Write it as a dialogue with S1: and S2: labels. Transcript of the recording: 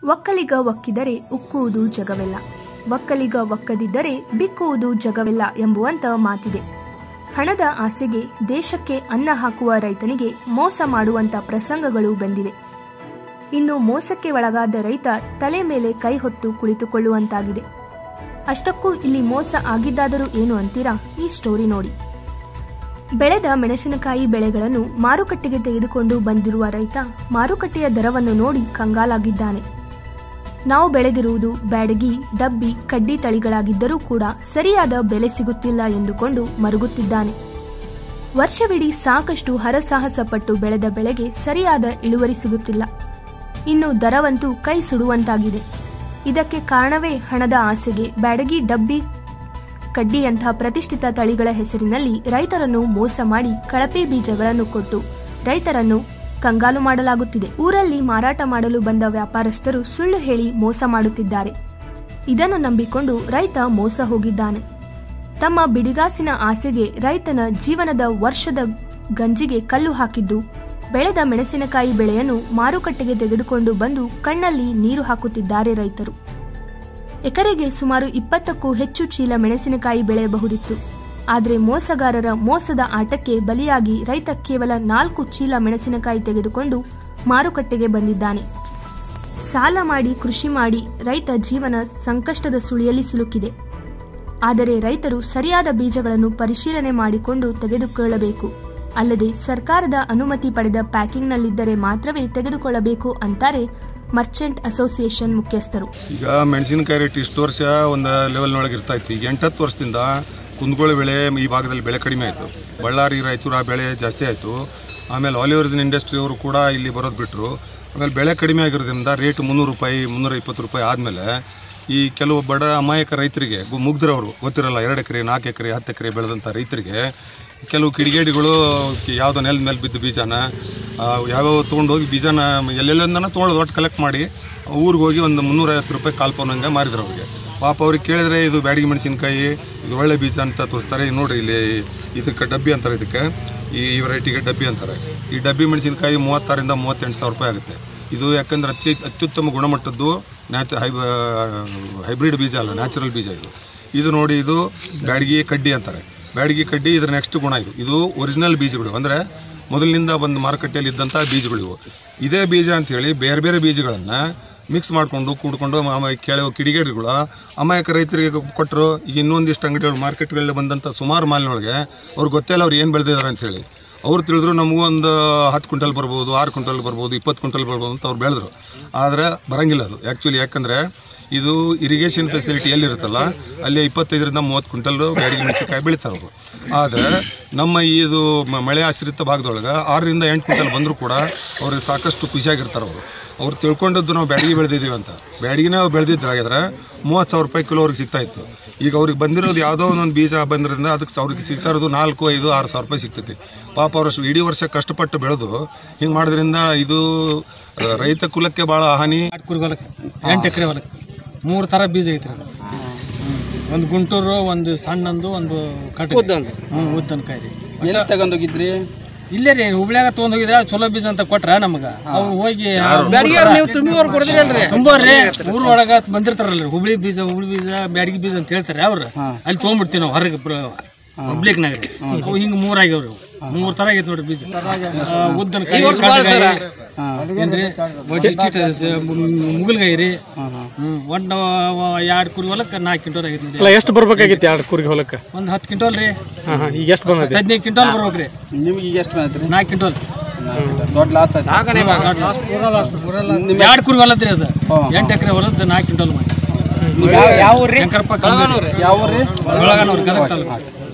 S1: ಒಕ್ಕಲಿಗ ಒಕ್ಕಿದರೆ ಉಕ್ಕುವುದು ಜಗವೆಲ್ಲ ಒಕ್ಕಲಿಗ ಒಕ್ಕದಿದ್ದರೆ ಬಿಕ್ಕುವುದು ಜಗವೆಲ್ಲ ಎಂಬುವಂತ ಮಾತಿದೆ ಹಣದ ಆಸೆಗೆ ದೇಶಕ್ಕೆ ಅನ್ನ ಹಾಕುವ ರೈತನಿಗೆ ಮೋಸ ಮಾಡುವಂತ ಪ್ರಸಂಗಗಳು ಬಂದಿವೆ ಇನ್ನು ಮೋಸಕ್ಕೆ ಒಳಗಾದ ರೈತ ತಲೆ ಮೇಲೆ ಕೈ ಹೊತ್ತು ಕುಳಿತುಕೊಳ್ಳುವಂತಾಗಿದೆ ಅಷ್ಟಕ್ಕೂ ಇಲ್ಲಿ ಮೋಸ ಆಗಿದ್ದಾದರೂ ಏನು ಅಂತೀರಾ ಈ ಸ್ಟೋರಿ ನೋಡಿ ಬೆಳೆದ ಮೆಣಸಿನಕಾಯಿ ಬೆಳೆಗಳನ್ನು ಮಾರುಕಟ್ಟೆಗೆ ತೆಗೆದುಕೊಂಡು ಬಂದಿರುವ ರೈತ ಮಾರುಕಟ್ಟೆಯ ದರವನ್ನು ನೋಡಿ ಕಂಗಾಲಾಗಿದ್ದಾನೆ ನಾವು ಬೆಳೆದಿರುವುದು ಬ್ಯಾಡಗಿ ಡಬ್ಬಿ ಕಡ್ಡಿ ತಳಿಗಳಾಗಿದ್ದರೂ ಕೂಡ ಸರಿಯಾದ ಬೆಲೆ ಸಿಗುತ್ತಿಲ್ಲ ಎಂದುಕೊಂಡು ಮರುಗುತ್ತಿದ್ದಾನೆ ವರ್ಷವಿಡೀ ಸಾಕಷ್ಟು ಹರಸಾಹಸ ಪಟ್ಟು ಬೆಳೆದ ಬೆಳೆಗೆ ಸರಿಯಾದ ಇಳುವರಿ ಸಿಗುತ್ತಿಲ್ಲ ಇನ್ನು ದರವಂತೂ ಕೈ ಸುಡುವಂತಾಗಿದೆ ಇದಕ್ಕೆ ಕಾರಣವೇ ಹಣದ ಆಸೆಗೆ ಬ್ಯಾಡಗಿ ಡಬ್ಬಿ ಕಡ್ಡಿಯಂತಹ ಪ್ರತಿಷ್ಠಿತ ತಳಿಗಳ ಹೆಸರಿನಲ್ಲಿ ರೈತರನ್ನು ಮೋಸ ಮಾಡಿ ಕಳಪೆ ಬೀಜಗಳನ್ನು ಕೊಟ್ಟು ರೈತರನ್ನು ಕಂಗಾಲು ಮಾಡಲಾಗುತ್ತಿದೆ ಊರಲ್ಲಿ ಮಾರಾಟ ಮಾಡಲು ಬಂದ ವ್ಯಾಪಾರಸ್ಥರು ಸುಳ್ಳು ಹೇಳಿ ಮೋಸ ಮಾಡುತ್ತಿದ್ದಾರೆ ಇದನ್ನು ನಂಬಿಕೊಂಡು ರೈತ ಮೋಸ ಹೋಗಿದ್ದಾನೆ ತಮ್ಮ ಬಿಡಿಗಾಸಿನ ಆಸೆಗೆ ರೈತನ ಜೀವನದ ವರ್ಷದ ಗಂಜಿಗೆ ಕಲ್ಲು ಹಾಕಿದ್ದು ಬೆಳೆದ ಮೆಣಸಿನಕಾಯಿ ಬೆಳೆಯನ್ನು ಮಾರುಕಟ್ಟೆಗೆ ತೆಗೆದುಕೊಂಡು ಬಂದು ಕಣ್ಣಲ್ಲಿ ನೀರು ಹಾಕುತ್ತಿದ್ದಾರೆ ರೈತರು ಎಕರೆಗೆ ಸುಮಾರು ಇಪ್ಪತ್ತಕ್ಕೂ ಹೆಚ್ಚು ಚೀಲ ಮೆಣಸಿನಕಾಯಿ ಬೆಳೆಯಬಹುದಿತ್ತು ಆದರೆ ಮೋಸಗಾರರ ಮೋಸದ ಆಟಕ್ಕೆ ಬಲಿಯಾಗಿ ರೈತ ಕೇವಲ ನಾಲ್ಕು ಚೀಲ ಮೆಣಸಿನಕಾಯಿ ತೆಗೆದುಕೊಂಡು ಮಾರುಕಟ್ಟೆಗೆ ಬಂದಿದ್ದಾನೆ ಸಾಲ ಮಾಡಿ ಕೃಷಿ ಮಾಡಿ ರೈತ ಜೀವನ ಸಂಕಷ್ಟದ ಸುಳಿಯಲ್ಲಿ ಸಿಲುಕಿದೆ ಆದರೆ ರೈತರು ಸರಿಯಾದ ಬೀಜಗಳನ್ನು ಪರಿಶೀಲನೆ ಮಾಡಿಕೊಂಡು ತೆಗೆದುಕೊಳ್ಳಬೇಕು ಅಲ್ಲದೆ ಸರ್ಕಾರದ ಅನುಮತಿ ಪಡೆದ ಪ್ಯಾಕಿಂಗ್ನಲ್ಲಿದ್ದರೆ ಮಾತ್ರವೇ ತೆಗೆದುಕೊಳ್ಳಬೇಕು ಅಂತಾರೆ ಮರ್ಚೆಂಟ್ ಅಸೋಸಿಯೇಷನ್ ಮುಖ್ಯಸ್ಥರು
S2: ಈಗ ಮೆಣಸಿನಕಾಯಿ ರೇಟ್ ಇಷ್ಟು ವರ್ಷ ಒಂದು ಲೆವೆಲ್ನೊಳಗೆ ಇರ್ತಾ ಇತ್ತು ಈಗ ಎಂಟತ್ತು ವರ್ಷದಿಂದ ಕುಂದಗೋಳ ಬೆಳೆ ಈ ಭಾಗದಲ್ಲಿ ಬೆಳೆ ಕಡಿಮೆ ಆಯಿತು ಬಳ್ಳಾರಿ ರಾಯಚೂರು ಆ ಬೆಳೆ ಜಾಸ್ತಿ ಆಯಿತು ಆಮೇಲೆ ಆಲಿವರ್ಜಿನ್ ಇಂಡಸ್ಟ್ರಿ ಅವರು ಕೂಡ ಇಲ್ಲಿ ಬರೋದು ಬಿಟ್ಟರು ಆಮೇಲೆ ಬೆಳೆ ಕಡಿಮೆ ಆಗಿರೋದ್ರಿಂದ ರೇಟ್ ಮುನ್ನೂರು ರೂಪಾಯಿ ಮುನ್ನೂರ ಇಪ್ಪತ್ತು ರೂಪಾಯಿ ಆದಮೇಲೆ ಈ ಕೆಲವು ಬಡ ಅಮಾಯಕ ರೈತರಿಗೆ ಗು- ಮುಗ್ಧರವರು ಗೊತ್ತಿರಲ್ಲ ಎರಡು ಎಕರೆ ನಾಲ್ಕು ಎಕರೆ ಹತ್ತು ಎಕರೆ ಬೆಳೆದಂಥ ರೈತರಿಗೆ ಕೆಲವು ಕಿಡಿಗೇಡಿಗಳು ಯಾವುದೋ ನೆಲದ ಮೇಲೆ ಬಿದ್ದ ಬೀಜನ ಆ, ಯಾವ್ಯಾವ ತೊಗೊಂಡೋಗಿ ಬೀಜನ ಎಲ್ಲೆಲ್ಲಿಂದನೂ ತೊಗೊಳೋದು ಒಟ್ಟು ಕಲೆಕ್ಟ್ ಮಾಡಿ ಊರಿಗೆ ಹೋಗಿ ಒಂದು ಮುನ್ನೂರೈವತ್ತು ರೂಪಾಯಿ ಕಾಲ್ಪನಂಗೆ ಮಾರಿದ್ರು ಅವ್ರಿಗೆ ಪಾಪ ಅವ್ರಿಗೆ ಕೇಳಿದ್ರೆ ಇದು ಬ್ಯಾಡಗಿ ಮೆಣಸಿನ್ಕಾಯಿ ಇದು ಒಳ್ಳೆ ಬೀಜ ಅಂತ ತೋರಿಸ್ತಾರೆ ಇದು ನೋಡ್ರಿ ಇಲ್ಲಿ ಇದಕ್ಕೆ ಡಬ್ಬಿ ಅಂತಾರೆ ಇದಕ್ಕೆ ಈ ವೆರೈಟಿಗೆ ಡಬ್ಬಿ ಅಂತಾರೆ ಈ ಡಬ್ಬಿ ಮೆಣಸಿನ್ಕಾಯಿ ಮೂವತ್ತಾರಿಂದ ಮೂವತ್ತೆಂಟು ಸಾವಿರ ರೂಪಾಯಿ ಆಗುತ್ತೆ ಇದು ಯಾಕಂದ್ರೆ ಅತಿ ಅತ್ಯುತ್ತಮ ಗುಣಮಟ್ಟದ್ದು ನ್ಯಾಚ ಹೈ ಹೈಬ್ರಿಡ್ ಬೀಜ ಅಲ್ಲ ನ್ಯಾಚುರಲ್ ಬೀಜ ಇದು ಇದು ನೋಡಿ ಇದು ಬ್ಯಾಡಗಿ ಕಡ್ಡಿ ಅಂತಾರೆ ಬ್ಯಾಡಗಿ ಕಡ್ಡಿ ಇದ್ರ ನೆಕ್ಸ್ಟ್ ಗುಣ ಇದು ಇದು ಒರಿಜಿನಲ್ ಬೀಜಗಳು ಅಂದರೆ ಮೊದಲಿನಿಂದ ಒಂದು ಮಾರುಕಟ್ಟೆಯಲ್ಲಿ ಇದ್ದಂಥ ಬೀಜಗಳು ಇವು ಇದೇ ಬೀಜ ಅಂಥೇಳಿ ಬೇರೆ ಬೇರೆ ಬೀಜಗಳನ್ನು ಮಿಕ್ಸ್ ಮಾಡಿಕೊಂಡು ಕೂಡ್ಕೊಂಡು ಆಮೇಲೆ ಕೆಲವು ಕಿಡಿಗೇಡಿಗಳು ಅಮಾಯಕ ರೈತರಿಗೆ ಕೊಟ್ಟರು ಈಗ ಇನ್ನೊಂದಿಷ್ಟು ಅಂಗಡಿಗಳು ಮಾರ್ಕೆಟ್ಗಳಲ್ಲಿ ಬಂದಂಥ ಸುಮಾರು ಮಾಲಿನೊಳಗೆ ಅವ್ರಿಗೆ ಗೊತ್ತಿಲ್ಲ ಅವ್ರು ಏನು ಬೆಳೆದಿದ್ದಾರೆ ಅಂಥೇಳಿ ಅವ್ರು ತಿಳಿದ್ರು ನಮಗೂ ಒಂದು ಹತ್ತು ಕ್ವಿಂಟಲ್ ಬರ್ಬೋದು ಆರು ಕ್ವಿಂಟಲ್ ಬರ್ಬೋದು ಇಪ್ಪತ್ತು ಕ್ವಿಂಟಲ್ ಬರ್ಬೋದು ಅಂತ ಅವ್ರು ಬೆಳೆದ್ರು ಆದರೆ ಬರಂಗಿಲ್ಲ ಅದು ಆ್ಯಕ್ಚುಲಿ ಯಾಕಂದರೆ ಇದು ಇರಿಗೇಷನ್ ಫೆಸಿಲಿಟಿ ಎಲ್ಲಿರುತ್ತಲ್ಲ ಅಲ್ಲಿ ಇಪ್ಪತ್ತೈದರಿಂದ ಮೂವತ್ತು ಕ್ವಿಂಟಲ್ಲು ಬ್ಯಾಡಿಗೆ ಮೆಣಸಿನಕಾಯಿ ಬೆಳಿತಾರೆ ಅವರು ಆದರೆ ನಮ್ಮ ಈ ಇದು ಮ- ಮಳೆ ಆಶ್ರಿತ ಭಾಗದೊಳಗೆ ಆರರಿಂದ ಎಂಟು ಕ್ವಿಂಟಲ್ ಬಂದರೂ ಕೂಡ ಅವ್ರಿಗೆ ಸಾಕಷ್ಟು ಖುಷಿಯಾಗಿರ್ತಾರೆ ಅವರು ಅವ್ರು ತಿಳ್ಕೊಂಡದ್ದು ನಾವು ಬ್ಯಾಡಿಗೆ ಬೆಳೆದಿದ್ದೀವಿ ಅಂತ ಬ್ಯಾಡಿಗೆನೇ ನಾವು ಬೆಳೆದಿದ್ದಾಗಿದ್ರೆ ಮೂವತ್ತು ಸಾವಿರ ರೂಪಾಯಿ ಕಿಲೋ ಅವ್ರಿಗೆ ಸಿಗ್ತಾ ಇತ್ತು ಈಗ ಅವ್ರಿಗೆ ಬಂದಿರೋದು ಯಾವುದೋ ಒಂದೊಂದು ಬೀಜ ಬಂದಿರೋದ್ರಿಂದ ಅದಕ್ಕೆ ಅವ್ರಿಗೆ ಸಿಗ್ತಾ ಇರೋದು ನಾಲ್ಕು ಐದು ಆರು ಸಾವಿರ ರೂಪಾಯಿ ಸಿಗ್ತೈತಿ ಪಾಪ ಅವರು ಇಡೀ ವರ್ಷ ಕಷ್ಟಪಟ್ಟು ಬೆಳೆದು ಹಿಂಗೆ ಮಾಡೋದ್ರಿಂದ ಇದು ಆ, ರೈತ ಕುಲಕ್ಕೆ ಭಾಳ ಹಾನಿ
S3: ಕುರಿ ಹೊಲಕ್ಕೆ ಎಂಟು ಎಕರೆ ಹೊಲಕ್ಕೆ ಮೂರು ಥರ ಬೀಜ ಐತ್ರಿ ಅದು ಒಂದು ಗುಂಟೂರು ಒಂದು ಸಣ್ಣಂದು ಒಂದು ಕಟ್ ಹ್ಞೂ ಉದ್ದನಕಾಯಿ ರೀ
S4: ಎಲ್ಲಿ ತಗೊಂಡೋಗಿದ್ರಿ
S3: ಇಲ್ಲೇ ರೀ ಹುಬ್ಳ್ಯಾಗ ತೊಗೊಂಡ್ ಹೋಗಿದ್ರೆ ಚಲೋ ಬೀಜ ಅಂತ ಕೊಟ್ರ ನಮಗ ಅವ್ರು ಹೋಗಿ
S4: ನೀವು ತುಂಬಿದವ್ರು ಕೊಡಿದ್ರಲ್ರಿ
S3: ತುಂಬೋರ್ರಿ ಊರ ಒಳಗ ಬಂದಿರ್ತಾರಲ್ರಿ ಹುಬ್ಳಿ ಬೀಜ ಹುಬ್ಳಿ ಬೀಜ ಬ್ಯಾಡಗಿ ಬೀಜ ಅಂತ ಹೇಳ್ತಾರೆ ಅವ್ರು ಅಲ್ಲಿ ತೊಗೊಂಡ್ಬಿಡ್ತೀವಿ ನಾವು ಹೊರಗೆ ಪಬ್ಲಿಕ್ನಾಗ ರೀ ಅವು ಹಿಂಗೆ ಮೂರ್ ಆಗ್ಯಾವ್ರಿ ಅವು ಮೂರ್ ತರ ಆಗೈತೆ ನೋಡ್ರಿ ಬೀಜ ಆ, ಉದ್ದನಕಾಯಿ ಕಡ್ಲೆಕಾಯಿ, ಏನ್ರಿ ಒಡ್ಡಿ ಚೀಟ ಮುಗಲ್ಗಾಯಿ ರೀ ಹ್ಮ್ ಒಟ್ಟು ಎರಡು ಕುರಿ ಹೊಲಕ್ಕೆ ನಾಲ್ಕು ಕ್ವಿಂಟಲ್ ಆಗೈತೆ ನೋಡಿ
S5: ಅಲ್ಲ ಎಷ್ಟು ಬರ್ಬೇಕಾಗಿತ್ತು ಎರಡು ಕುರಿಗೆ ಹೊಲಕ್ಕೆ
S3: ಒಂದು ಹತ್ತು ಕ್ವಿಂಟಲ್ ರೀ
S5: ಹಾಂ ಹಾಂ ಈಗ ಎಷ್ಟು ಬಂದೈತಿ
S3: ಹದಿನೈದು ಕ್ವಿಂಟಲ್ ಬರ್ಬೇಕ್ರಿ
S4: ನಿಮ್ಗೆ ಈಗ ಎಷ್ಟು ಬಂದೈತ್ರಿ
S3: ನಾಲ್ಕು ಕ್ವಿಂಟಲ್
S4: ದೊಡ್ಡ ಲಾಸ್ ಆಯ್ತು
S3: ಎರಡು ಕುರಿ ಹೊಲದ್ರಿ ಅದು ಎಂಟು ಎಕರೆ ಹೊಲದ್ದು ನಾಲ್ಕು ಕ್ವಿಂಟಲ್ ಮಾಡಿ
S4: ಯಾವ
S3: ಶಂಕರಪ್ಪ
S4: ಯಾವ ಊರ್ರಿ
S3: ಒಳಗನವ್ರು ಗದಗ ತಾಲೂಕು